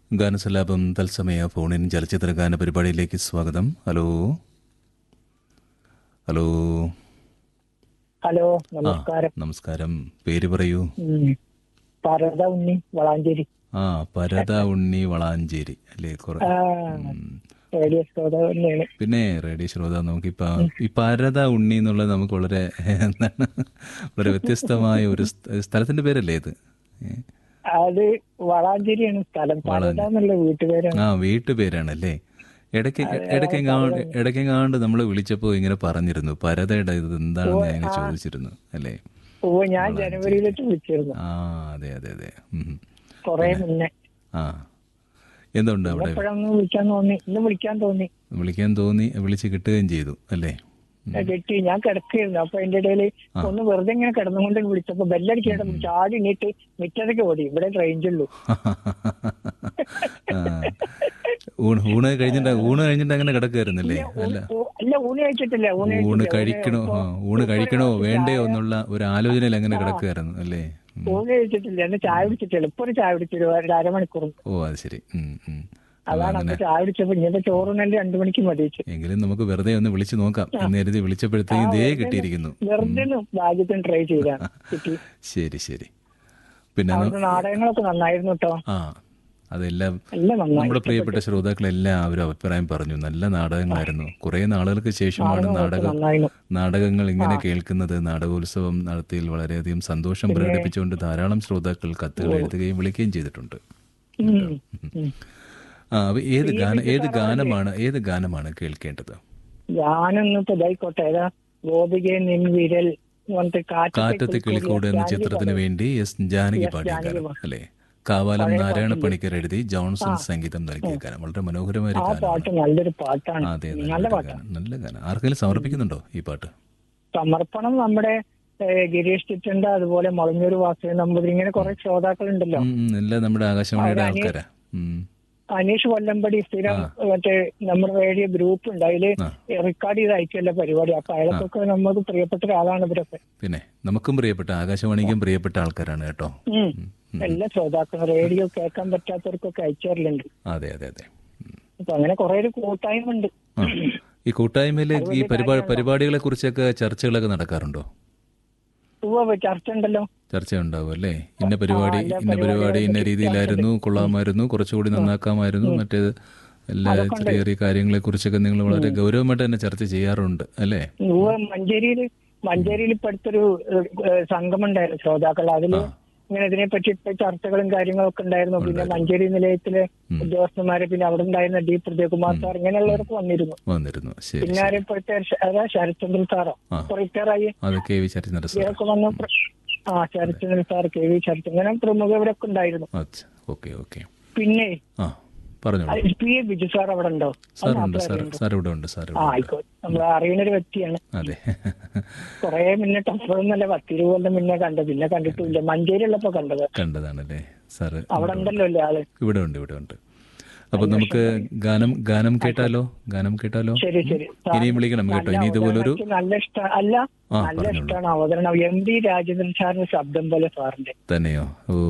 ഗാനസലാപം തത്സമയ ഫോണിൻ ചലച്ചിത്ര ഗാന പരിപാടിയിലേക്ക് സ്വാഗതം ഹലോ ഹലോ ഹലോ ആ നമസ്കാരം നമസ്കാരം പേര് പറയൂ ഉം. പരത ഉണ്ണി വളാഞ്ചേരി ആ പരത ഉണ്ണി വളാഞ്ചേരി അല്ലേ കുറെ ആ, റേഡിയോ ശ്രോതാവ് തന്നെയാണ് പിന്നെ റേഡിയോ ശ്രോത നമുക്ക് ഇപ്പൊ ഈ പരത ഉണ്ണി എന്നുള്ളത് നമുക്ക് വളരെ എന്താണ് വളരെ വ്യത്യസ്തമായ ഒരു സ്ഥ- സ്ഥലത്തിന്റെ പേരല്ലേ ഇത് ഏ? അത് വളാഞ്ചേരിയാണ് സ്ഥലം പരത എന്നുള്ള വീട്ടുപേരാണ് ആ വീട്ടുപേരാണല്ലേ ഇടയ്ക്ക് ഇടയ്ക്കെങ്ങാണ്ട് ഇടയ്ക്കെങ്ങാണ്ട് നമ്മൾ വിളിച്ചപ്പോൾ ഇങ്ങനെ പറഞ്ഞിരുന്നു പരതയുടെ ഇത് എന്താണെന്ന് ഞാൻ ഇങ്ങനെ ചോദിച്ചിരുന്നു അല്ലേ ഓ ഞാൻ ജനുവരിയിലേക്ക് വിളിച്ചിരുന്നു ആ അതെ അതെ അതെ ഉം. കൊറേ മുന്നേ ആ എന്തുണ്ട് അവിടെ എപ്പോഴൊന്ന് വിളിക്കാൻ തോന്നി ഇന്ന് വിളിക്കാൻ തോന്നി വിളിക്കാൻ തോന്നി വിളിച്ച് കിട്ടുകയും ചെയ്തു അല്ലേ ഉം. കെട്ടി ഞാൻ കിടക്കുകയായിരുന്നു അപ്പൊ അതിന്റെ ഇടയിൽ ഒന്ന് വെറുതെ ഇങ്ങനെ കിടന്നുകൊണ്ട് വിളിച്ചപ്പോ ബെല്ലടിക്കേണ്ട ചാടി എണീറ്റ് മിറ്റത്തേക്ക് ഓടി ഇവിടെ റേഞ്ചുള്ളൂ ആ. ഊണ് ഊണ് കഴിഞ്ഞിട്ട് ഊണ് കഴിഞ്ഞിട്ട് അങ്ങനെ കിടക്കുമായിരുന്നല്ലേ അല്ല അല്ല ഊണ് കഴിച്ചിട്ടില്ല ഊണ് ഊണ് കഴിച്ചിട്ടില്ല. കഴിക്കണോ ആ, ഊണ് കഴിക്കണോ വേണ്ടയോ എന്നുള്ള ഒരു ആലോചനയിൽ അങ്ങനെ കിടക്കുമായിരുന്നു അല്ലേ ഉം. ഊണ് കഴിച്ചിട്ടില്ല എന്ന് ചായ കുടിച്ചിട്ടില്ല ഇപ്പൊ ഒരു ചായ കുടിച്ചിട്ട് ഒരു അരമണിക്കൂർ ഓ അത് ശരി ഉം, ഉം. അതാണ് അപ്പൊ ചായ കുടിച്ചപ്പോ ഇങ്ങനത്തെ ചോറുണ്ണല് രണ്ടു മണിക്ക് മതിച്ചു എങ്കിലും നമുക്ക് വെറുതെ ഒന്ന് വിളിച്ചു നോക്കാം എന്ന് കരുതി വിളിച്ചപ്പോഴത്തേക്കും ഇതേ കിട്ടിയിരിക്കുന്നു വെറുതെ ഒന്ന് ഭാഗ്യത്തിന് ട്രൈ ചെയ്താണ് കിട്ടി ശരി ശരി പിന്നെ ന- അവിടുത്തെ നാടകങ്ങളൊക്കെ നന്നായിരുന്നു കേട്ടോ ആ അതെല്ലാം നല്ല നന്നായി നമ്മുടെ പ്രിയപ്പെട്ട ശ്രോതാക്കളെല്ലാം അവരും അഭിപ്രായം പറഞ്ഞു നല്ല നാടകങ്ങളായിരുന്നു കുറെ നാളുകൾക്ക് ശേഷമാണ് നാടകം നന്നായിരുന്നു നാടകങ്ങൾ ഇങ്ങനെ കേൾക്കുന്നത് നാടകോത്സവം നടത്തിയിൽ വളരെയധികം സന്തോഷം പ്രകടിപ്പിച്ചുകൊണ്ട് ധാരാളം ശ്രോതാക്കൾ കത്തുകൾ എഴുതുകയും വിളിക്കുകയും ചെയ്തിട്ടുണ്ട് ഉം. ഉം. ആ അപ്പൊ ഏത് ഗാന ഏത് ഗാനമാണ് ഏത് ഗാനമാണ് കേൾക്കേണ്ടത് ഞാനൊന്ന് ഇപ്പൊ ഇതായിക്കോട്ടെ ഏതാ ഗോപികെ നിൻ വിരൽ പറഞ്ഞിട്ട് കാറ്റത്തെ കാറ്റത്തെ കിളിക്കൂട് എന്ന ചിത്രത്തിന് വേണ്ടി എസ് ജാനകി പാടിയ ഗാനം അല്ലേ കാവാലം നാരായണ പണിക്കർ എഴുതി ജോൺസൺ സംഗീതം നൽകിയ ഗാനം വളരെ മനോഹരമായ ഒരു ആ ഗാനം പാട്ട് നല്ലൊരു പാട്ടാണ് അതെ നല്ല നല്ല പാട്ടാണ് ഗാനം നല്ല ഗാനം ആർക്കെങ്കിലും സമർപ്പിക്കുന്നുണ്ടോ ഈ പാട്ട് സമർപ്പണം നമ്മുടെ ഏഹ്, ഗിരീഷ് ചിറ്റന്റെ അതുപോലെ മുളഞ്ഞൂർ വാസുദേവൻ നമ്പൂതിരി ഇങ്ങനെ കുറെ ശ്രോതാക്കളുണ്ടല്ലോ ഉം, ഉം, എല്ലാം നമ്മുടെ ആകാശവാണിയുടെ ആൾക്കാരാ ഉം. അനീഷ് കൊല്ലമ്പടി സ്ഥിരം മറ്റേ നമ്മുടെ റേഡിയോ ഗ്രൂപ്പ് ഉണ്ട് അതില് ആ. റെക്കോർഡ് ചെയ്ത് അയച്ചല്ല പരിപാടി അപ്പൊ അയാൾക്കൊക്കെ നമുക്ക് പ്രിയപ്പെട്ട ഒരാളാണ് ഇവരൊക്കെ പിന്നെ നമുക്കും പ്രിയപ്പെട്ട ആകാശവാണിക്കും പ്രിയപ്പെട്ട ആൾക്കാരാണ് കേട്ടോ ഉം. എല്ലാ ശ്രോതാക്കളും റേഡിയോ കേൾക്കാൻ പറ്റാത്തവർക്കൊക്കെ അയച്ചാറിലുണ്ട് അതെ അതെ അതെ ഉം. അപ്പൊ അങ്ങനെ കുറെ ഒരു കൂട്ടായ്മ ഉണ്ട് ആ. ഈ കൂട്ടായ്മയിൽ ഈ പരിപാടി പരിപാടികളെ കുറിച്ചൊക്കെ ചർച്ചകളൊക്കെ നടക്കാറുണ്ടോ ഉവ്വ് ചർച്ച ഉണ്ടല്ലോ ചർച്ച ഉണ്ടാവും അല്ലേ ഇന്ന പരിപാടി ഇന്ന പരിപാടി ഇന്ന രീതിയിലായിരുന്നു കൊള്ളാമായിരുന്നു കുറച്ചുകൂടി നന്നാക്കാമായിരുന്നു മറ്റേത് എല്ലാ ചെറിയ ചെറിയ കാര്യങ്ങളെ കുറിച്ചൊക്കെ നിങ്ങൾ വളരെ ഗൗരവമായിട്ട് തന്നെ ചർച്ച ചെയ്യാറുണ്ട് അല്ലേ ഉവ്വ് മഞ്ചേരിയിൽ മഞ്ചേരിയിൽ ഇപ്പൊ അടുത്തൊരു ഏഹ്, സംഘം ഉണ്ടായിരുന്നു ശ്രോതാക്കൾ അതില് ഇങ്ങനെ ഇതിനെ പറ്റി ഇപ്പൊ ചർച്ചകളും കാര്യങ്ങളൊക്കെ ഉണ്ടായിരുന്നു പിന്നെ മഞ്ചേരി നിലയത്തിലെ ഉദ്യോഗസ്ഥന്മാര് പിന്നെ അവിടെ ഉണ്ടായിരുന്ന ഡി പ്രദീപകുമാർ സാർ ഇങ്ങനെയുള്ളവരൊക്കെ വന്നിരുന്നു വന്നിരുന്നു ശരി പിന്നെ ആരും ഇപ്പോഴത്തെ ശ- അതാ ശരത്ചന്ദ്രൻ സാറോ ഇപ്പൊ റിട്ടയർ ആയി അത് കെ വി ചരിത്ര സാർ ഇവരൊക്കെ വന്ന പ്ര- ആ Sarathchandran sir K V Sarath ഇങ്ങനെ പ്രമുഖവരൊക്കെ ഉണ്ടായിരുന്നു അച്ഛ ഓക്കെ ഓക്കെ പിന്നെ ആ പറഞ്ഞോളൂ ആ, പി എ ബിജു സാർ അവിടെ ഉണ്ടോ സാറുണ്ട് സാർ സാർ ഇവിടെ ഉണ്ട് സാർ ആ ഇവിടെ ഉണ്ട്. ആയിക്കോട്ടെ നമ്മൾ അറിയുന്ന ഒരു വ്യക്തിയാണ് അതെ കൊറേ മുന്നേ ടഫറൊന്നല്ല പത്തിരുപത് കൊല്ലം മുന്നേ കണ്ടത് പിന്നെ കണ്ടിട്ടില്ല മഞ്ചേരി ഉള്ളപ്പോ കണ്ടത് കണ്ടതാണല്ലേ സാറ് അവിടെ ഉണ്ടല്ലോ അല്ലേ ആള് ഇവിടെ ഉണ്ട് ഇവിടെ ഉണ്ട് അപ്പൊ നമുക്ക് ഗാനം ഗാനം കേട്ടാലോ ഗാനം കേട്ടാലോ ശരി ശരി സാർ, ഇനിയും വിളിക്കണം കേട്ടോ ഇനി ഇതുപോലൊരു എനിക്ക് നല്ല ഇഷ്ട അല്ല ആ, നല്ല പറഞ്ഞോളൂ. ഇഷ്ടമാണ് അവതരണം എം ഡി രാജേന്ദ്രൻ സാറിന്റെ ശബ്ദം പോലെ സാറിന്റെ തന്നെയോ ഓ